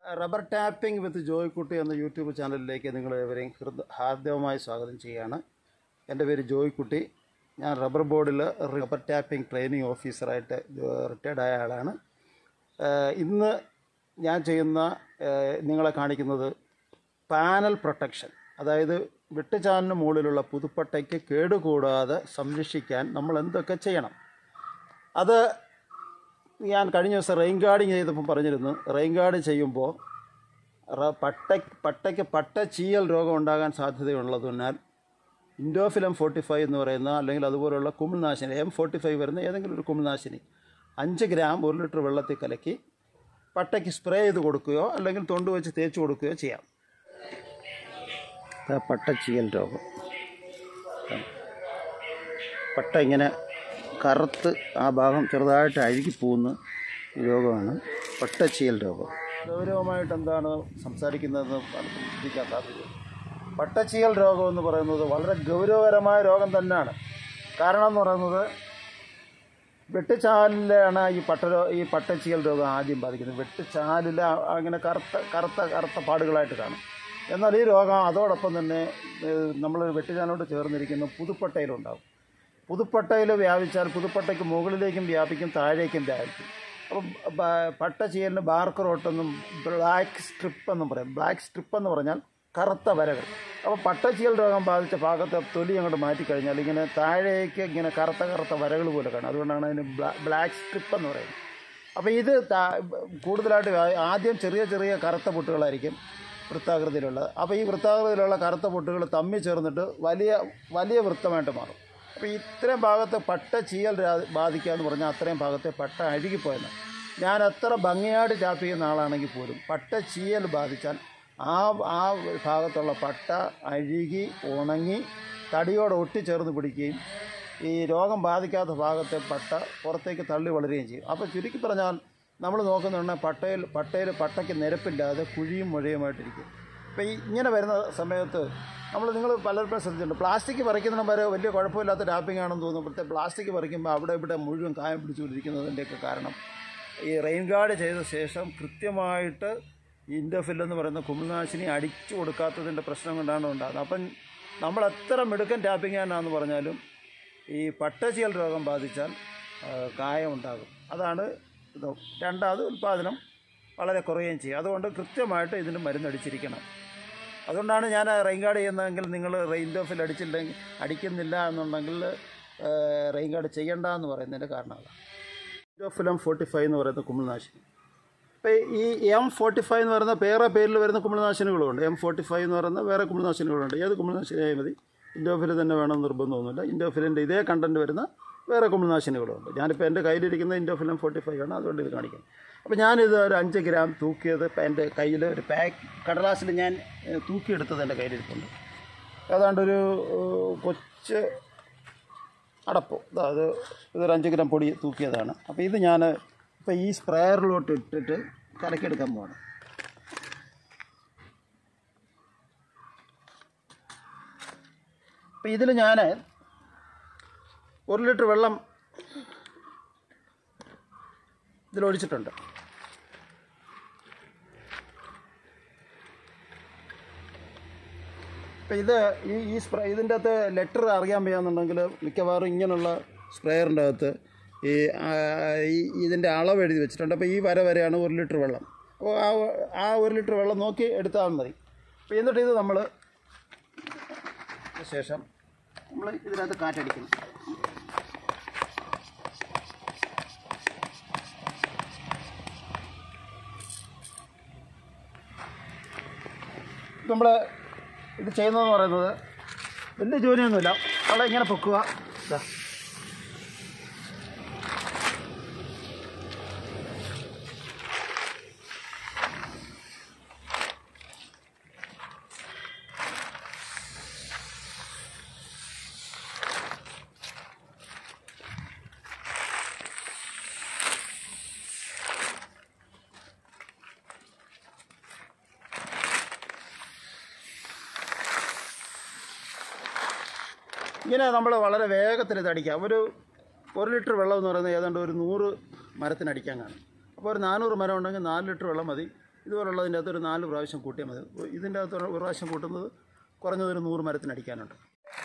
Rubber tapping വിത്ത് ജോയ്ക്കുട്ടി എന്ന YouTube ചാനലിലേക്ക് നിങ്ങൾ ഏവരെയും ഹൃദ ഹാർദവമായി സ്വാഗതം ചെയ്യുകയാണ് എൻ്റെ പേര് ജോയ്ക്കുട്ടി ഞാൻ റബ്ബർ ബോർഡിൽ റബ്ബർ ടാപ്പിംഗ് ട്രെയിനിങ് ഓഫീസറായിട്ട് റിട്ടയർഡ് ആയ ആളാണ് ഏഹ് ഇന്ന് ഞാൻ ചെയ്യുന്ന ഏഹ് നിങ്ങളെ കാണിക്കുന്നത് പാനൽ പ്രൊട്ടക്ഷൻ അതായത് വെട്ടുചാലിന് മുകളിലുള്ള പുതുപ്പട്ടയ്ക്ക് കേടുകൂടാതെ സംരക്ഷിക്കാൻ നമ്മൾ എന്തൊക്കെ ചെയ്യണം അത് ഞാൻ കഴിഞ്ഞ ദിവസം റെയിൻ ഗാർഡിങ് ചെയ്തപ്പോൾ പറഞ്ഞിരുന്നു റെയിൻ ഗാർഡ് ചെയ്യുമ്പോൾ റ- പട്ട പട്ടയ്ക്ക് പട്ട ചീയൽ രോഗം ഉണ്ടാകാൻ സാധ്യതയുള്ളതിനാൽ ഇൻഡോഫിലം ഫോർട്ടി ഫൈവ് എന്ന് പറയുന്ന അല്ലെങ്കിൽ അതുപോലുള്ള കുമിൾനാശിനി എം ഫോർട്ടി ഫൈവ് വരുന്ന ഏതെങ്കിലും ഒരു കുമിൾനാശിനി അഞ്ച് ഗ്രാം ഒരു ലിറ്റർ വെള്ളത്തിൽ കലക്കി പട്ടയ്ക്ക് സ്പ്രേ ചെയ്ത് കൊടുക്കുകയോ അല്ലെങ്കിൽ തൊണ്ട് വെച്ച് തേച്ച് കൊടുക്കുകയോ ചെയ്യാം ദാ പട്ടച്ചീയൽ രോഗം പട്ട ഇങ്ങനെ കറുത്ത് ആ ഭാഗം ചെറുതായിട്ട് അഴുകി പോകുന്ന ഈ രോഗമാണ് പട്ടച്ചീയൽ രോഗം ഗൗരവമായിട്ട് എന്താണ് സംസാരിക്കുന്നതെന്ന് പലർക്കും ചിന്തിക്കാൻ സാധിക്കും പട്ടച്ചീയൽ രോഗം എന്ന് പറയുന്നത് വളരെ ഗൗരവകരമായ രോഗം തന്നെയാണ് കാരണം എന്ന് പറയുന്നത് വെട്ടുചാലിലാണ് ഈ പട്ട രോ- ഈ പട്ടച്ചീയൽ രോഗം ആദ്യം ബാധിക്കുന്നത് വെട്ടുചാലിൽ ആ- അങ്ങനെ കറുത്ത കറുത്ത കറുത്ത പാടുകളായിട്ട് കാണും എന്നാൽ ഈ രോഗം അതോടൊപ്പം തന്നെ നമ്മൾ വെട്ടുചാലിനോട് ചേർന്നിരിക്കുന്ന പുതുപ്പട്ടയിലുണ്ടാകും പുതുപ്പട്ടയിൽ വ്യാപിച്ചാൽ പുതുപ്പട്ടയ്ക്ക് മുകളിലേക്കും വ്യാപിക്കും താഴേക്കും വ്യാപിക്കും അപ്പം ബ- പട്ട ചീയലിന് ബാർക്ക് റോട്ടെന്നും ബ്ലാക്ക് സ്ട്രിപ്പ് എന്നും പറയും ബ്ലാക്ക് സ്ട്രിപ്പ് എന്ന് പറഞ്ഞാൽ കറുത്ത വരകൾ അപ്പോൾ പട്ടച്ചീയൽ രോഗം ബാധിച്ച ഭാഗത്തെ തൊലി അങ്ങോട്ട് മാറ്റിക്കഴിഞ്ഞാൽ ഇങ്ങനെ താഴേക്ക് ഇങ്ങനെ കറുത്ത കറുത്ത വരകൾ പോലെ കാണും അതുകൊണ്ടാണ് അതിന് ബ്ലാ- ബ്ലാക്ക് സ്ട്രിപ്പ് എന്ന് പറയുന്നത് അപ്പോൾ ഇത് താ- കൂടുതലായിട്ട് ആ- ആദ്യം ചെറിയ ചെറിയ കറുത്ത പൊട്ടുകളായിരിക്കും വൃത്താകൃതിയിലുള്ളത് അപ്പോൾ ഈ വൃത്താകൃതിയിലുള്ള കറുത്ത പൊട്ടുകൾ തമ്മിൽ ചേർന്നിട്ട് വലിയ വലിയ വൃത്തമായിട്ട് മാറും അപ്പോൾ ഇത്രയും ഭാഗത്ത് പട്ട ചീയൽ രാ- ബാധിക്കുക എന്ന് പറഞ്ഞാൽ അത്രയും ഭാഗത്തെ പട്ട അഴുകിപ്പോയെന്ന് ഞാൻ എത്ര ഭംഗിയായിട്ട് ടാപ്പ് ചെയ്യുന്ന ആളാണെങ്കിൽ പോലും പട്ട ചീയൽ ബാധിച്ചാൽ ആ ആ ഭാഗത്തുള്ള പട്ട അഴുകി ഉണങ്ങി തടിയോടെ ഒട്ടിച്ചേർന്ന് പിടിക്കുകയും ഈ രോഗം ബാധിക്കാത്ത ഭാഗത്തെ പട്ട പുറത്തേക്ക് തള്ളി വളരുകയും ചെയ്യും അപ്പോൾ ചുരുക്കി പറഞ്ഞാൽ നമ്മൾ നോക്കുന്നുണ്ട് പട്ടയിൽ പട്ടയിൽ പട്ടയ്ക്ക് നിരപ്പില്ലാതെ കുഴിയും മുഴയുമായിട്ടിരിക്കും അപ്പോൾ ഈ ഇങ്ങനെ വരുന്ന സമയത്ത് നമ്മൾ നിങ്ങൾ പലർക്കും ശ്രദ്ധിച്ചിട്ടുണ്ട് പ്ലാസ്റ്റിക് പറിക്കുന്നതിന് വരെ വലിയ കുഴപ്പമില്ലാത്ത ടാപ്പിംഗ് ആണെന്ന് തോന്നുന്നു ഇപ്പോഴത്തെ പ്ലാസ്റ്റിക് പറിക്കുമ്പോൾ അവിടെ ഇവിടെ മുഴുവൻ കായം പിടിച്ചുകൊണ്ടിരിക്കുന്നതിൻ്റെയൊക്കെ കാരണം ഈ റെയിൻ ഗാർഡ് ചെയ്ത ശേഷം കൃത്യമായിട്ട് ഇൻഡോഫിൽ എന്ന് പറയുന്ന കുമിൾനാശിനി അടിച്ചു കൊടുക്കാത്തതിൻ്റെ പ്രശ്നം കൊണ്ടാണ് ഉണ്ടാകുന്നത് അപ്പം നമ്മൾ എത്ര മിടുക്കൻ ടാപ്പിംഗ് ആണെന്ന് പറഞ്ഞാലും ഈ പട്ടചീയൽ രോഗം ബാധിച്ചാൽ ആ, കായം ഉണ്ടാകും അതാണ് ഇത് രണ്ടാമത് ഉൽപ്പാദനം വളരെ കുറയുകയും ചെയ്യും അതുകൊണ്ട് കൃത്യമായിട്ട് ഇതിന് മരുന്നടിച്ചിരിക്കണം അതുകൊണ്ടാണ് ഞാൻ റെയിൻ ഗാർഡ് ചെയ്യുന്നതെങ്കിൽ നിങ്ങൾ റെയിൻ ഓഫിൽ അടിച്ചില്ലെങ്കിൽ അടിക്കുന്നില്ല എന്നുണ്ടെങ്കിൽ റെയിൻ ഗാർഡ് ചെയ്യണ്ട എന്ന് പറയുന്നതിൻ്റെ കാരണം അതാണ് ഇൻഡോഫിലം ഫോർട്ടി ഫൈവ് എന്ന് പറയുന്ന കുമിൾനാശിനി ഇപ്പോൾ ഈ എം ഫോർട്ടി ഫൈവ് എന്ന് പറയുന്ന വേറെ പേരിൽ വരുന്ന കുമിൾനാശിനികളുണ്ട് എം ഫോർട്ടി ഫൈവ് എന്ന് പറയുന്ന വേറെ കുമിൾനാശിനികളുണ്ട് ഏത് കുമിൾനാശിനിയായി മതി ഇൻഡോഫിൽ തന്നെ വേണമെന്ന് നിർബന്ധമൊന്നുമില്ല ഇൻഡോഫിലിൻ്റെ ഇതേ കണ്ടൻറ്റ് വരുന്ന വേറെ കുമിൾനാശിനികളുണ്ട് ഞാനിപ്പോൾ എൻ്റെ കയ്യിലിരിക്കുന്ന ഇൻഡോഫിലം ഫോർട്ടി ഫൈവ് ആണ് അതുകൊണ്ട് ഇത് കാണിക്കുന്നത് അപ്പോൾ ഞാനിത് ഒരു അഞ്ച് ഗ്രാം തൂക്കിയത് ഇപ്പം എൻ്റെ കയ്യിൽ ഒരു പാക്ക് കടലാസിൽ ഞാൻ ഏഹ്, തൂക്കിയെടുത്തത് എൻ്റെ കയ്യിലിരിപ്പുണ്ട് ഏതാണ്ട് ഒരു ഏഹ്, കൊച്ച് അടപ്പ് ഇതാ അത് ഇതൊരു അഞ്ച് ഗ്രാം പൊടി തൂക്കിയതാണ് അപ്പോൾ ഇത് ഞാൻ ഇപ്പോൾ ഈ സ്പ്രേയറിലോട്ട് ഇട്ടിട്ട് കലക്കിയെടുക്കാൻ പോവാണ് അപ്പോൾ ഇതിൽ ഞാൻ ഒരു ലിറ്റർ വെള്ളം ഇതിലൊഴിച്ചിട്ടുണ്ട് ഇപ്പം ഇത് ഈ ഈ സ്പ്രേ ഇതിൻ്റെ അകത്ത് ലെറ്റർ അറിയാൻ വയ്യാന്നുണ്ടെങ്കിൽ മിക്കവാറും ഇങ്ങനെയുള്ള സ്പ്രേയറിൻ്റെ അകത്ത് ഈ ആ, ഈ ഇതിൻ്റെ അളവ് എഴുതി വെച്ചിട്ടുണ്ട് അപ്പോൾ ഈ വര വരെയാണ് ഒരു ലിറ്റർ വെള്ളം അപ്പോൾ ആ ആ ഒരു ലിറ്റർ വെള്ളം നോക്കി എടുത്താൽ മതി അപ്പോൾ എന്നിട്ട് ഇത് നമ്മൾ ശേഷം നമ്മൾ ഇതിനകത്ത് കാറ്റടിക്കണം നമ്മൾ ഇത് ചെയ്യുന്നതെന്ന് പറയുന്നത് വലിയ ജോലിയൊന്നുമില്ല വളരെ ഇങ്ങനെ പൊക്കുക ഇതാ ഇങ്ങനെ നമ്മൾ വളരെ വേഗത്തിൽ ഇത് അടിക്കാം ഒരു ഒരു ലിറ്റർ വെള്ളം എന്ന് പറയുന്നത് ഏതാണ്ട് ഒരു നൂറ് മരത്തിന് അടിക്കാൻ കാണും അപ്പോൾ ഒരു നാനൂറ് മരം ഉണ്ടെങ്കിൽ നാല് ലിറ്റർ വെള്ളം മതി ഇതുപോലുള്ളതിൻ്റെ അകത്ത് ഒരു നാല് പ്രാവശ്യം കൂട്ടിയാൽ മതി ഇതിൻ്റെ അകത്ത് ഒരു പ്രാവശ്യം കൂട്ടുന്നത് കുറഞ്ഞത് ഒരു നൂറ് മരത്തിന് അടിക്കാനുണ്ട്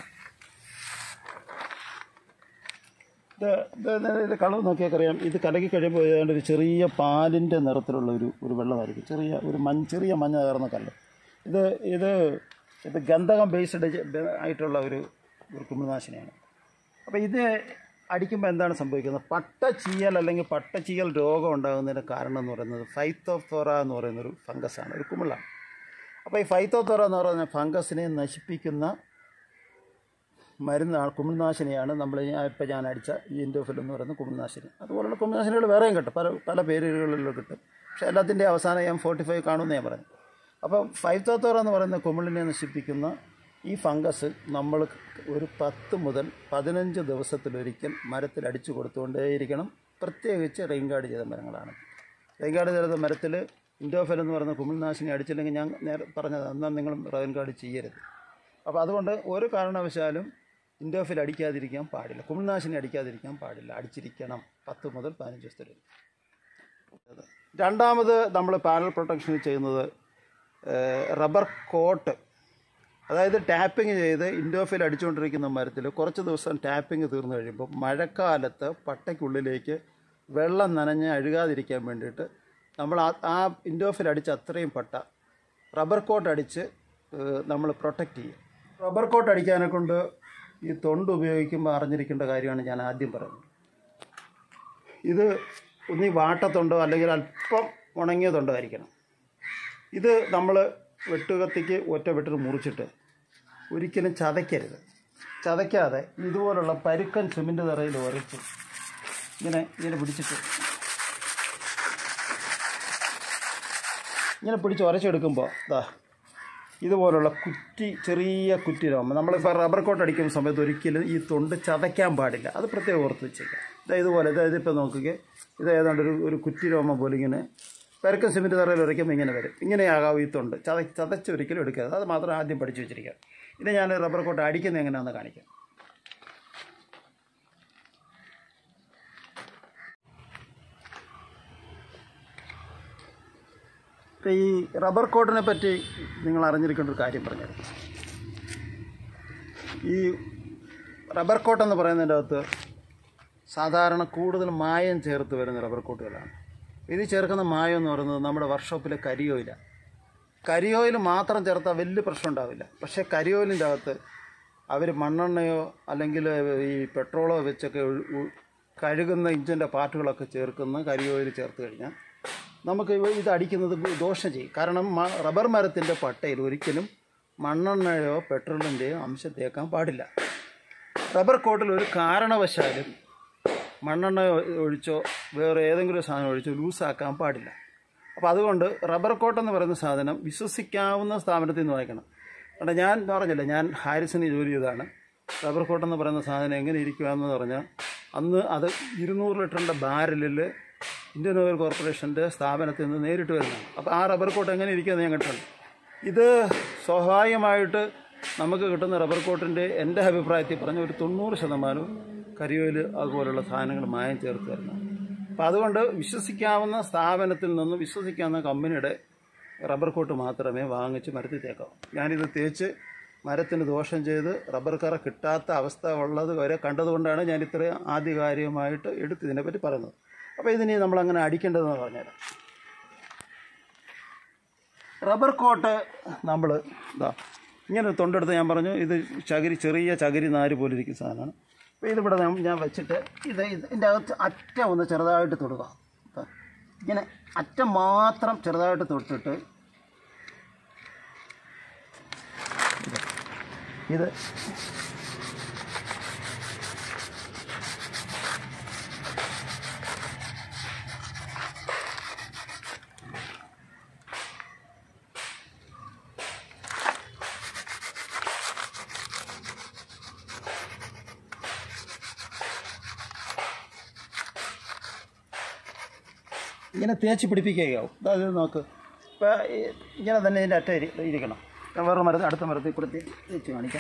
ഇത് ഇത് ഇത് കളർ നോക്കിയാൽ അറിയാം ഇത് കലക്കി കഴിയുമ്പോൾ ഏതാണ്ട് ഒരു ചെറിയ പാലിൻ്റെ നിറത്തിലുള്ള ഒരു ഒരു വെള്ളമായിരിക്കും ചെറിയ ഒരു മഞ്ഞ ചെറിയ മഞ്ഞ കയറുന്ന കല്ല് ഇത് ഇത് ഇത് ഗന്ധകം ബേസ്ഡ് ആയിട്ടുള്ള ഒരു ഒരു കുമിൾനാശിനിയാണ് അപ്പോൾ ഇത് അടിക്കുമ്പോൾ എന്താണ് സംഭവിക്കുന്നത് പട്ട ചീയൽ അല്ലെങ്കിൽ പട്ട ചീയൽ രോഗം ഉണ്ടാകുന്നതിൻ്റെ കാരണം എന്ന് പറയുന്നത് ഫൈത്തോത്തോറ എന്ന് പറയുന്നൊരു ഫംഗസാണ് ഒരു കുമിളാണ് അപ്പോൾ ഈ ഫൈത്തോത്തോറ എന്ന് പറയുന്ന ഫംഗസിനെ നശിപ്പിക്കുന്ന മരുന്ന് കുമിൾനാശിനിയാണ് നമ്മൾ ഇപ്പോൾ ഞാൻ അടിച്ച ഈ ഇൻഡോഫിൽ എന്ന് പറയുന്ന കുമിൾനാശിനി അതുപോലുള്ള കുമിൾനാശിനികൾ വേറെയും കിട്ടും പല പല പേരുകളിലും കിട്ടും പക്ഷേ എല്ലാത്തിൻ്റെ അവസാനം എം ഫോർട്ടി ഫൈവ് കാണുമെന്ന് ഞാൻ പറഞ്ഞു അപ്പോൾ ഫൈത്തോത്തോറ എന്ന് പറയുന്ന കുമിളിനെ നശിപ്പിക്കുന്ന ഈ ഫംഗസ് നമ്മൾ ഒരു പത്ത് മുതൽ പതിനഞ്ച് ദിവസത്തിലൊരിക്കൽ മരത്തിൽ അടിച്ചു കൊടുത്തുകൊണ്ടേയിരിക്കണം പ്രത്യേകിച്ച് റെയിൻഗാർഡ് ചെയ്ത മരങ്ങളാണ് റെയിൻഗാർഡ് ചെയ്ത മരത്തിൽ ഇൻഡോഫെൽ എന്ന് പറയുന്ന കുമിൾനാശിനി അടിച്ചില്ലെങ്കിൽ ഞാൻ നേരെ പറഞ്ഞത് എന്നാൽ നിങ്ങൾ റെയിൻഗാർഡ് ചെയ്യരുത് അപ്പോൾ അതുകൊണ്ട് ഒരു കാരണവശാലും ഇൻഡോഫിൽ അടിക്കാതിരിക്കാൻ പാടില്ല കുമിൾനാശിനി അടിക്കാതിരിക്കാൻ പാടില്ല അടിച്ചിരിക്കണം പത്ത് മുതൽ പതിനഞ്ച് ദിവസത്തിൽ രണ്ടാമത് നമ്മൾ പാനൽ പ്രൊട്ടക്ഷൻ ചെയ്യുന്നത് റബ്ബർ കോട്ട് അതായത് ടാപ്പിംഗ് ചെയ്ത് ഇൻഡോഫിൽ അടിച്ചുകൊണ്ടിരിക്കുന്ന മരത്തിൽ കുറച്ച് ദിവസം ടാപ്പിംഗ് തീർന്നു കഴിയുമ്പോൾ മഴക്കാലത്ത് പട്ടയ്ക്കുള്ളിലേക്ക് വെള്ളം നനഞ്ഞ് അഴുകാതിരിക്കാൻ വേണ്ടിയിട്ട് നമ്മൾ ആ ആ ഇൻഡോഫിൽ അടിച്ച അത്രയും പട്ട റബ്ബർ കോട്ട് അടിച്ച് നമ്മൾ പ്രൊട്ടക്റ്റ് ചെയ്യും റബ്ബർ കോട്ട് അടിക്കാനെ കൊണ്ട് ഈ തൊണ്ട് ഉപയോഗിക്കുമ്പോൾ അറിഞ്ഞിരിക്കേണ്ട കാര്യമാണ് ഞാൻ ആദ്യം പറയുന്നത് ഇത് ഒന്നീ വാട്ടത്തൊണ്ടോ അല്ലെങ്കിൽ അല്പം ഉണങ്ങിയ തൊണ്ടോ ആയിരിക്കണം ഇത് നമ്മൾ വെട്ടുകത്തിക്ക് ഒറ്റ വെട്ടിൽ മുറിച്ചിട്ട് ഒരിക്കലും ചതയ്ക്കരുത് ചതയ്ക്കാതെ ഇതുപോലുള്ള പരുക്കൻ സിമെൻറ്റ് തറയിൽ ഉരച്ച് ഇങ്ങനെ ഇങ്ങനെ പിടിച്ചിട്ട് ഇങ്ങനെ പിടിച്ച് ഉരച്ചെടുക്കുമ്പോൾ ഇതാ ഇതുപോലുള്ള കുറ്റി ചെറിയ കുറ്റി രോമം നമ്മളിപ്പോൾ റബ്ബർ കോട്ട് അടിക്കുന്ന സമയത്ത് ഒരിക്കലും ഈ തൊണ്ട് ചതയ്ക്കാൻ പാടില്ല അത് പ്രത്യേകം ഓർത്ത് വെച്ചേക്കാം ഇതാ ഇതുപോലെ ഇതായത് ഇപ്പോൾ നോക്കുക ഇത് ഏതാണ്ട് ഒരു ഒരു കുറ്റി രോമം പോലെ ഇങ്ങനെ പെരക്കം സിമെൻറ്റ് തറയിൽ ഉരയ്ക്കുമ്പോൾ ഇങ്ങനെ വരും ഇങ്ങനെയാകാവും ഈ തൊണ്ട് ചത ചതച്ച് ഒരിക്കലും എടുക്കരുത് അത് മാത്രം ആദ്യം പഠിച്ചു വെച്ചിരിക്കുക ഇനി ഞാൻ റബ്ബർ കോട്ട് അടിക്കുന്നത് എങ്ങനെയാണെന്ന് കാണിക്കാം ഇപ്പം ഈ റബ്ബർ കോട്ടിനെ പറ്റി നിങ്ങൾ അറിഞ്ഞിരിക്കേണ്ട ഒരു കാര്യം പറഞ്ഞത് ഈ റബ്ബർ കോട്ട് എന്ന് പറയുന്നതിൻ്റെ അകത്ത് സാധാരണ കൂടുതൽ മായം ചേർത്ത് വരുന്ന റബ്ബർ കോട്ടുകളാണ് ഇത് ചേർക്കുന്ന മായം എന്ന് പറയുന്നത് നമ്മുടെ വർക്ക്ഷോപ്പിലെ കരിയോയിലാണ് കരിയോയിൽ മാത്രം ചേർത്താൽ വലിയ പ്രശ്നം ഉണ്ടാവില്ല പക്ഷേ കരിയോയിലിൻ്റെ അകത്ത് അവർ മണ്ണെണ്ണയോ അല്ലെങ്കിൽ ഈ പെട്രോളോ വെച്ചൊക്കെ ഒഴു- ഉ- കഴുകുന്ന ഇഞ്ചിൻ്റെ പാർട്ടുകളൊക്കെ ചേർക്കുന്ന കരിയോയിൽ ചേർത്ത് കഴിഞ്ഞാൽ നമുക്ക് ഇവ ഇത് അടിക്കുന്നത് ദോഷം ചെയ്യും കാരണം മ- റബ്ബർ മരത്തിൻ്റെ പട്ടയിൽ ഒരിക്കലും മണ്ണെണ്ണയോ പെട്രോളിൻ്റെയോ അംശം തേക്കാൻ പാടില്ല റബ്ബർ കോട്ടിൽ ഒരു കാരണവശാലും മണ്ണെണ്ണ ഒഴിച്ചോ വേറെ ഏതെങ്കിലും ഒരു സാധനം ഒഴിച്ചോ ലൂസാക്കാൻ പാടില്ല അപ്പോൾ അതുകൊണ്ട് റബ്ബർ കോട്ട് എന്ന് പറയുന്ന സാധനം വിശ്വസിക്കാവുന്ന സ്ഥാപനത്തിൽ നിന്ന് വാങ്ങിക്കണം കാരണം ഞാൻ പറഞ്ഞില്ല ഞാൻ ഹാരിസിന് ജോലി ചെയ്താണ് റബ്ബർ കോട്ട് എന്ന് പറയുന്ന സാധനം എങ്ങനെ ഇരിക്കുകയെന്ന് പറഞ്ഞാൽ അന്ന് അത് ഇരുന്നൂറ് ലിറ്ററിൻ്റെ ബാരലിൽ ഇന്ത്യൻ ഓയിൽ കോർപ്പറേഷൻ്റെ സ്ഥാപനത്തിൽ നിന്ന് നേരിട്ട് വരുന്നതാണ് അപ്പോൾ ആ റബ്ബർ കോട്ട് എങ്ങനെ ഇരിക്കുമെന്ന് ഞാൻ കണ്ടിട്ടുണ്ട് ഇത് സ്വാഭാവികമായിട്ട് നമുക്ക് കിട്ടുന്ന റബ്ബർ കോട്ടിൻ്റെ എൻ്റെ അഭിപ്രായത്തിൽ പറഞ്ഞ ഒരു തൊണ്ണൂറ് ശതമാനവും കരിയോയിൽ അതുപോലുള്ള സാധനങ്ങൾ മായം ചേർത്ത് വരുന്നതാണ് അപ്പോൾ അതുകൊണ്ട് വിശ്വസിക്കാവുന്ന സ്ഥാപനത്തിൽ നിന്ന് വിശ്വസിക്കാവുന്ന കമ്പനിയുടെ റബ്ബർ കോട്ട് മാത്രമേ വാങ്ങിച്ച് മരത്തിൽ തേക്കാവൂ ഞാനിത് തേച്ച് മരത്തിന് ദോഷം ചെയ്ത് റബ്ബർ കറ കിട്ടാത്ത അവസ്ഥ ഉള്ളത് വരെ കണ്ടതുകൊണ്ടാണ് ഞാൻ ഇത്രയും ആധികാരികമായിട്ട് എടുത്ത് ഇതിനെപ്പറ്റി പറയുന്നത് അപ്പോൾ ഇതിനി നമ്മളങ്ങനെ അടിക്കേണ്ടതെന്ന് പറഞ്ഞുതരാം റബ്ബർ കോട്ട് നമ്മൾ ഇതാ ഇങ്ങനെ ഒരു തൊണ്ടെടുത്ത് ഞാൻ പറഞ്ഞു ഇത് ചകിരി ചെറിയ ചകിരി നാര് പോലെ ഇരിക്കുന്ന സാധനമാണ് അപ്പോൾ ഇതിവിടെ ഞാൻ- ഞാൻ വെച്ചിട്ട് ഇത് ഇതിൻ്റെ അകത്ത് അറ്റം ഒന്ന് ചെറുതായിട്ട് തൊടുക ഇതാ. ഇങ്ങനെ അറ്റം മാത്രം ചെറുതായിട്ട് തൊട്ടിട്ട് ഇത് ഇങ്ങനെ തേച്ച് പിടിപ്പിക്കുകയാവും അതായത് നോക്ക് ഇപ്പോൾ ഇങ്ങനെ തന്നെ ഇതിൻ്റെ അറ്റ ഇരി- ഇരിക്കണം ഞാൻ വേറെ മരത്തിൽ അടുത്ത മരത്തിൽ കൂടെ തേ- തേച്ച് കാണിക്കാം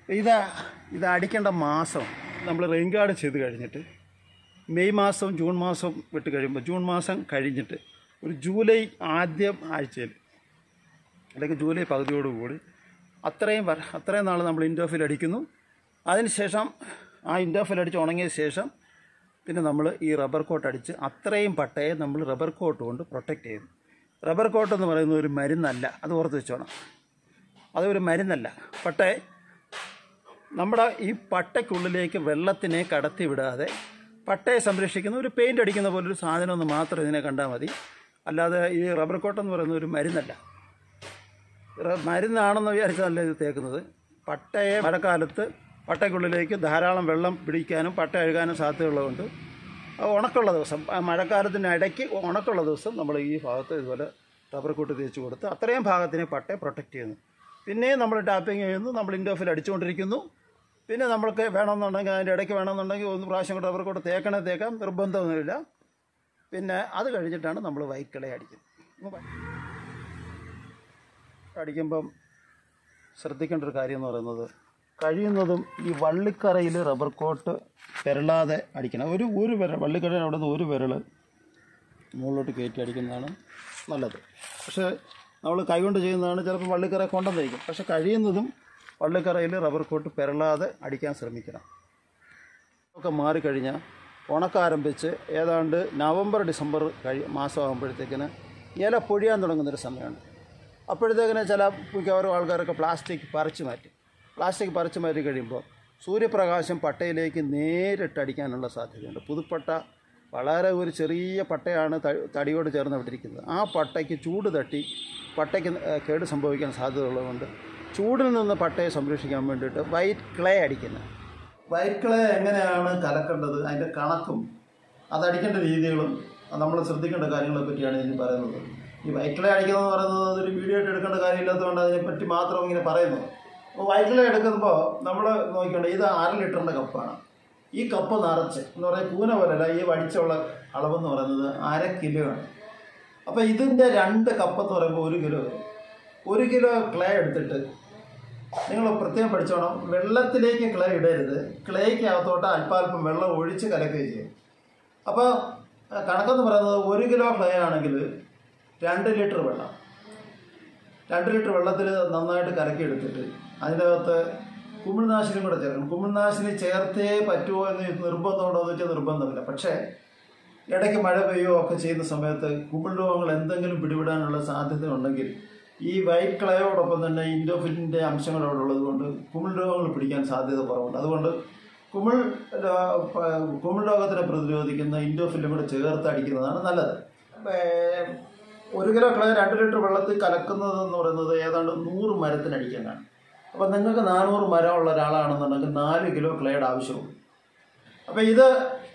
ഇത് ഇത് അടിക്കേണ്ട മാസം നമ്മൾ റെയിൻ ഗാർഡ് ചെയ്ത് കഴിഞ്ഞിട്ട് മെയ് മാസവും ജൂൺ മാസവും വിട്ട് കഴിയുമ്പോൾ ജൂൺ മാസം കഴിഞ്ഞിട്ട് ഒരു ജൂലൈ ആദ്യം ആഴ്ചയിൽ അല്ലെങ്കിൽ ജൂലൈ പകുതിയോടുകൂടി അത്രയും വർ- അത്രയും നാൾ നമ്മൾ ഇൻഡോഫിൽ അടിക്കുന്നു അതിനുശേഷം ആ ഇൻഡോഫിൽ അടിച്ച് ഉണങ്ങിയ ശേഷം പിന്നെ നമ്മൾ ഈ റബ്ബർ കോട്ട് അടിച്ച് അത്രയും പട്ടയെ നമ്മൾ റബ്ബർ കോട്ട് കൊണ്ട് പ്രൊട്ടക്റ്റ് ചെയ്യുന്നു റബ്ബർ കോട്ട് എന്ന് പറയുന്നത് ഒരു മരുന്നല്ല അത് ഓർത്ത് വെച്ചോണം അതൊരു മരുന്നല്ല പട്ടയെ നമ്മുടെ ഈ പട്ടയ്ക്കുള്ളിലേക്ക് വെള്ളത്തിനെ കടത്തി വിടാതെ പട്ടയെ സംരക്ഷിക്കുന്ന ഒരു പെയിൻ്റ് അടിക്കുന്ന പോലൊരു സാധനം ഒന്ന് മാത്രം ഇതിനെ കണ്ടാൽ മതി അല്ലാതെ ഈ റബ്ബർ കോട്ട് എന്ന് പറയുന്നത് ഒരു മരുന്നല്ല റ- മരുന്നാണെന്ന് വിചാരിച്ചതല്ല ഇത് തേക്കുന്നത് പട്ടയെ മഴക്കാലത്ത് പട്ടയ്ക്കുള്ളിലേക്ക് ധാരാളം വെള്ളം പിടിക്കാനും പട്ട അഴുകാനും സാധ്യതയുള്ളതുകൊണ്ട് അത് ഉണക്കുള്ള ദിവസം ആ മഴക്കാലത്തിന് ഇടയ്ക്ക് ഉണക്കുള്ള ദിവസം നമ്മൾ ഈ ഭാഗത്ത് ഇതുപോലെ റബ്ബർ കൂട്ട് തേച്ച് കൊടുത്ത് അത്രയും ഭാഗത്തിനെ പട്ടയെ പ്രൊട്ടക്റ്റ് ചെയ്യുന്നു പിന്നെയും നമ്മൾ ടാപ്പിംഗ് ചെയ്യുന്നു നമ്മൾ ഇൻഡോഫിൽ അടിച്ചുകൊണ്ടിരിക്കുന്നു പിന്നെ നമ്മൾക്ക് വേണമെന്നുണ്ടെങ്കിൽ അതിൻ്റെ ഇടയ്ക്ക് വേണമെന്നുണ്ടെങ്കിൽ ഒന്ന് പ്രാവശ്യം കൂടെ റബ്ബർ കൂട്ട് തേക്കണേ തേക്കാം നിർബന്ധമൊന്നുമില്ല പിന്നെ അത് കഴിഞ്ഞിട്ടാണ് നമ്മൾ വൈക്കിളെ അടിക്കുന്നത് അടിക്കുമ്പം ശ്രദ്ധിക്കേണ്ട ഒരു കാര്യം എന്ന് പറയുന്നത് കഴിയുന്നതും ഈ വള്ളിക്കറയിൽ റബ്ബർ കോട്ട് പെരളാതെ അടിക്കണം ഒരു ഒരു വിരൽ വള്ളിക്കറയിൽ അവിടെ നിന്ന് ഒരു വിരൽ മുകളിലോട്ട് കയറ്റി അടിക്കുന്നതാണ് നല്ലത് പക്ഷേ നമ്മൾ കൈകൊണ്ട് ചെയ്യുന്നതാണ് ചിലപ്പോൾ വള്ളിക്കറ കൊണ്ടെന്നിരിക്കും പക്ഷേ കഴിയുന്നതും വള്ളിക്കറയിൽ റബ്ബർ കോട്ട് പെരളാതെ അടിക്കാൻ ശ്രമിക്കണം ഒക്കെ മാറിക്കഴിഞ്ഞാൽ ഉണക്കാരംഭിച്ച് ഏതാണ്ട് നവംബർ ഡിസംബർ കഴി മാസമാകുമ്പോഴത്തേക്കിന് ഇല പൊഴിയാൻ തുടങ്ങുന്നൊരു സമയമാണ് അപ്പോഴത്തേക്കിന് ചില മിക്കവാറും ആൾക്കാരൊക്കെ പ്ലാസ്റ്റിക് പറിച്ചു മാറ്റി പ്ലാസ്റ്റിക് പറിച്ചു മാറ്റി കഴിയുമ്പോൾ സൂര്യപ്രകാശം പട്ടയിലേക്ക് നേരിട്ട് അടിക്കാനുള്ള സാധ്യതയുണ്ട് പുതുപ്പട്ട വളരെ ഒരു ചെറിയ പട്ടയാണ് ത- തടിയോട് ചേർന്ന് വിട്ടിരിക്കുന്നത് ആ പട്ടയ്ക്ക് ചൂട് തട്ടി പട്ടയ്ക്ക് ഏഹ്, കേട് സംഭവിക്കാൻ സാധ്യതയുള്ളതുകൊണ്ട് ചൂടിൽ നിന്ന് പട്ടയെ സംരക്ഷിക്കാൻ വേണ്ടിയിട്ട് വൈറ്റ് ക്ലേ അടിക്കുന്നത് വൈറ്റ് ക്ലേ എങ്ങനെയാണ് കലക്കേണ്ടത് അതിൻ്റെ കണക്കും അതടിക്കേണ്ട രീതികളും നമ്മൾ ശ്രദ്ധിക്കേണ്ട കാര്യങ്ങളെ പറ്റിയാണ് ഇനി പറയുന്നത് ഈ വൈറ്റ് ക്ലേ അടിക്കുന്നതെന്ന് പറയുന്നത് അതൊരു വീഡിയോ ആയിട്ട് എടുക്കേണ്ട കാര്യമില്ലാത്തതുകൊണ്ട് അതിനെപ്പറ്റി മാത്രം ഇങ്ങനെ പറയുന്നത് അപ്പോൾ വൈറ്റ് ക്ലേ എടുക്കുമ്പോൾ നമ്മൾ നോക്കിക്കൊണ്ട് ഇത് അര ലിറ്ററിൻ്റെ കപ്പാണ് ഈ കപ്പ് നിറച്ച് എന്ന് പറഞ്ഞാൽ കൂന പോലല്ല ഈ വടിച്ചുള്ള അളവെന്ന് പറയുന്നത് അര കിലോ ആണ് അപ്പോൾ ഇതിൻ്റെ രണ്ട് കപ്പ് എന്ന് പറയുമ്പോൾ ഒരു കിലോ വരും ഒരു കിലോ ക്ലേ എടുത്തിട്ട് നിങ്ങൾ പ്രത്യേകം പഠിച്ചോണം വെള്ളത്തിലേക്ക് ക്ലേ ഇടരുത് ക്ലേക്ക് അകത്തോട്ട് അല്പാൽപ്പം വെള്ളം ഒഴിച്ച് കലക്കുകയും ചെയ്യും അപ്പോൾ അഹ് കണക്കെന്ന് പറയുന്നത് ഒരു കിലോ ക്ലേ ആണെങ്കിൽ രണ്ട് ലിറ്റർ വെള്ളം രണ്ട് ലിറ്റർ വെള്ളത്തിൽ നന്നായിട്ട് കലക്കി എടുത്തിട്ട് അതിൻ്റെ അകത്ത് കുമിൾനാശിനിയും കൂടെ ചേർക്കണം കുമിൾനാശിനി ചേർത്തേ പറ്റുമോ എന്ന് നിർബന്ധമുണ്ടോ എന്ന് വെച്ചാൽ നിർബന്ധമില്ല പക്ഷേ ഇടയ്ക്ക് മഴ പെയ്യുകയോ ഒക്കെ ചെയ്യുന്ന സമയത്ത് കുമിൾ രോഗങ്ങൾ എന്തെങ്കിലും പിടിപെടാനുള്ള സാധ്യത ഉണ്ടെങ്കിൽ ഈ വൈറ്റ് ക്ലയോടൊപ്പം തന്നെ ഇൻഡോഫിലിൻ്റെ അംശങ്ങൾ അവിടെ ഉള്ളത് കൊണ്ട് കുമിൾ രോഗങ്ങൾ പിടിക്കാൻ സാധ്യത കുറവുണ്ട് അതുകൊണ്ട് കുമിൾ രോ- പ- കുമിൾ രോഗത്തിനെ പ്രതിരോധിക്കുന്ന ഇൻഡോഫിലും കൂടെ ചേർത്ത് അടിക്കുന്നതാണ് നല്ലത് ഏർ ഒരു കിലോ ക്ലേ രണ്ട് ലിറ്റർ വെള്ളത്തിൽ കലക്കുന്നത് എന്ന് പറയുന്നത് ഏതാണ്ട് നൂറ് മരത്തിന് അടിക്കാനാണ് അപ്പം നിങ്ങൾക്ക് നാനൂറ് മരമുള്ള ഒരാളാണെന്നുണ്ടെങ്കിൽ നാല് കിലോ ക്ലേയുടെ ആവശ്യമുള്ളൂ അപ്പോൾ ഇത്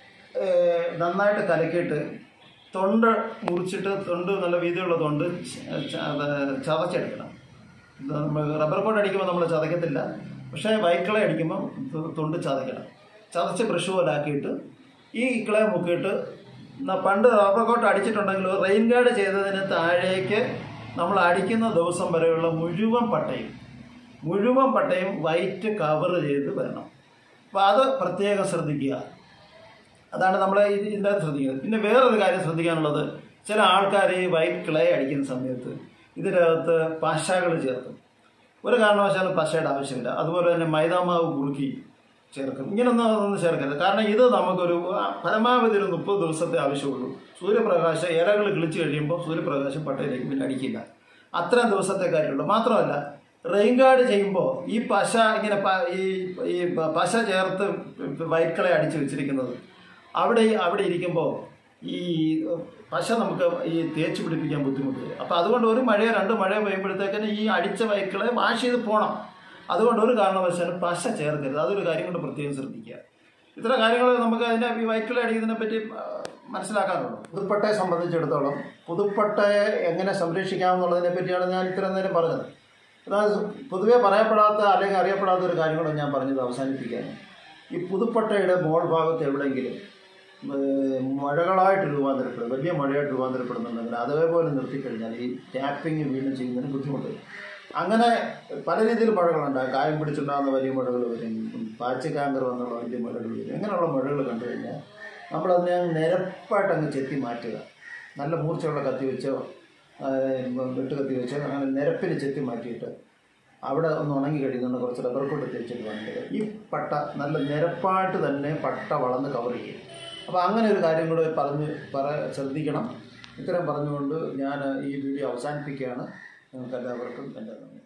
ഏർ, നന്നായിട്ട് കലക്കിയിട്ട് തൊണ്ട് മുറിച്ചിട്ട് തൊണ്ട് നല്ല വീതിയുള്ള തൊണ്ട് ച- ച- അത് ചതച്ചെടുക്കണം ഇത് നമ്മൾ റബ്ബർ കോട്ട് അടിക്കുമ്പോൾ നമ്മൾ ചതക്കത്തില്ല പക്ഷേ വൈക്കിളെ അടിക്കുമ്പോൾ തൊ- തൊണ്ട് ചതയ്ക്കണം ചതച്ച് ബ്രഷ് പോലെ ആക്കിയിട്ട് ഈ ഇക്കിളെ മുക്കിയിട്ട് ന- പണ്ട് റബ്ബർ കോട്ട് അടിച്ചിട്ടുണ്ടെങ്കിൽ റെയിൻ ഗാർഡ് ചെയ്തതിന് താഴേക്ക് നമ്മൾ അടിക്കുന്ന ദിവസം വരെയുള്ള മുഴുവൻ പട്ടയും മുഴുവൻ പട്ടയും വൈറ്റ് കവർ ചെയ്ത് വരണം അപ്പോൾ അത് പ്രത്യേകം ശ്രദ്ധിക്കുക അതാണ് നമ്മൾ ഇതിൻ്റെ അകത്ത് ശ്രദ്ധിക്കുന്നത് പിന്നെ വേറൊരു കാര്യം ശ്രദ്ധിക്കാനുള്ളത് ചില ആൾക്കാർ ഈ വൈറ്റ് ക്ലേ അടിക്കുന്ന സമയത്ത് ഇതിനകത്ത് പശകൾ ചേർക്കും ഒരു കാരണവശാലും പശയുടെ ആവശ്യമില്ല അതുപോലെ തന്നെ മൈദാമാവ് കുറുക്കി ചേർക്കും ഇങ്ങനൊന്നും അതൊന്നും ചേർക്കരുത് കാരണം ഇത് നമുക്കൊരു ആ, പരമാവധി ഒരു മുപ്പത് ദിവസത്തെ ആവശ്യമുള്ളൂ സൂര്യപ്രകാശം ഇലകൾ കിളിച്ച് കഴിയുമ്പോൾ സൂര്യപ്രകാശം പട്ടയിലേക്ക് പിന്നെ അടിക്കില്ല അത്രയും ദിവസത്തെ കാര്യമുള്ളൂ മാത്രമല്ല റെയിൻ ഗാർഡ് ചെയ്യുമ്പോൾ ഈ പശ ഇങ്ങനെ പ- ഈ ഈ പ- പശ ചേർത്ത് വൈറ്റ് കളെ അടിച്ച് വെച്ചിരിക്കുന്നത് അവിടെ അവിടെ ഇരിക്കുമ്പോൾ ഈ പശ നമുക്ക് ഈ തേച്ച് പിടിപ്പിക്കാൻ ബുദ്ധിമുട്ട് വരും അപ്പോൾ അതുകൊണ്ട് ഒരു മഴയോ രണ്ട് മഴയോ പെയ്യുമ്പോഴത്തേക്കിന് ഈ അടിച്ച വൈക്കിളെ വാഷ് ചെയ്ത് പോകണം അതുകൊണ്ട് ഒരു കാരണവശാലും പശ ചേർക്കരുത് അതൊരു കാര്യം കൊണ്ട് പ്രത്യേകം ശ്രദ്ധിക്കുക ഇത്ര കാര്യങ്ങൾ നമുക്ക് അതിനെ ഈ വൈക്കിളെ അടിക്കുന്നതിനെ പറ്റി ആ, മനസ്സിലാക്കാനുള്ളൂ പുതുപ്പട്ടയെ സംബന്ധിച്ചിടത്തോളം പുതുപ്പട്ടയെ എങ്ങനെ സംരക്ഷിക്കാമെന്നുള്ളതിനെ പറ്റിയാണ് ഞാൻ ഇത്രയും നേരം പറഞ്ഞത് അതായത് പൊതുവെ പറയപ്പെടാത്ത അല്ലെങ്കിൽ അറിയപ്പെടാത്ത ഒരു കാര്യം കൂടെ ഞാൻ പറഞ്ഞത് അവസാനിപ്പിക്കുകയാണ് ഈ പുതുപ്പട്ടയുടെ മോൾ ഭാഗത്ത് എവിടെയെങ്കിലും ഏഹ്, മഴകളായിട്ട് രൂപാന്തരപ്പെടും വലിയ മഴയായിട്ട് രൂപാന്തരപ്പെടുന്നുണ്ടെങ്കിൽ അതേപോലെ നിർത്തിക്കഴിഞ്ഞാൽ ഈ ടാപ്പിംഗ് വീണ്ടും ചെയ്യുന്നതിന് ബുദ്ധിമുട്ട് വരും. അങ്ങനെ പല രീതിയിൽ മുഴകളുണ്ട് കായം പിടിച്ചുണ്ടാകുന്ന വലിയ മുഴകൾ വരും പാച്ച് കാങ്കർ വന്നുള്ള വലിയ മുഴകൾ വരും ഇങ്ങനെയുള്ള മുഴകൾ കണ്ടു കഴിഞ്ഞാൽ നമ്മളതിനെ അങ്ങ് നിരപ്പായിട്ട് അങ്ങ് ചെത്തി മാറ്റുക നല്ല മൂർച്ചയുള്ള കത്തി വെച്ചോ ആ, വെട്ട് കത്തി വെച്ചോ അങ്ങനെ നിരപ്പിന് ചെത്തി മാറ്റിയിട്ട് അവിടെ ഒന്ന് ഉണങ്ങി കഴിയുന്നുണ്ട് കുറച്ച് റബ്ബർ കൊട്ട് തേച്ചിട്ട് വേണ്ടത് ഈ പട്ട നല്ല നിരപ്പായിട്ട് തന്നെ പട്ട വളർന്ന് കവർ ചെയ്യും അപ്പോൾ അങ്ങനെ ഒരു കാര്യം കൂടെ പറഞ്ഞ് പറ ശ്രദ്ധിക്കണം ഇത്തരം പറഞ്ഞുകൊണ്ട് ഞാൻ ഈ വീഡിയോ അവസാനിപ്പിക്കുകയാണ് നിങ്ങൾക്ക് എല്ലാവർക്കും എൻ്റെ നന്ദി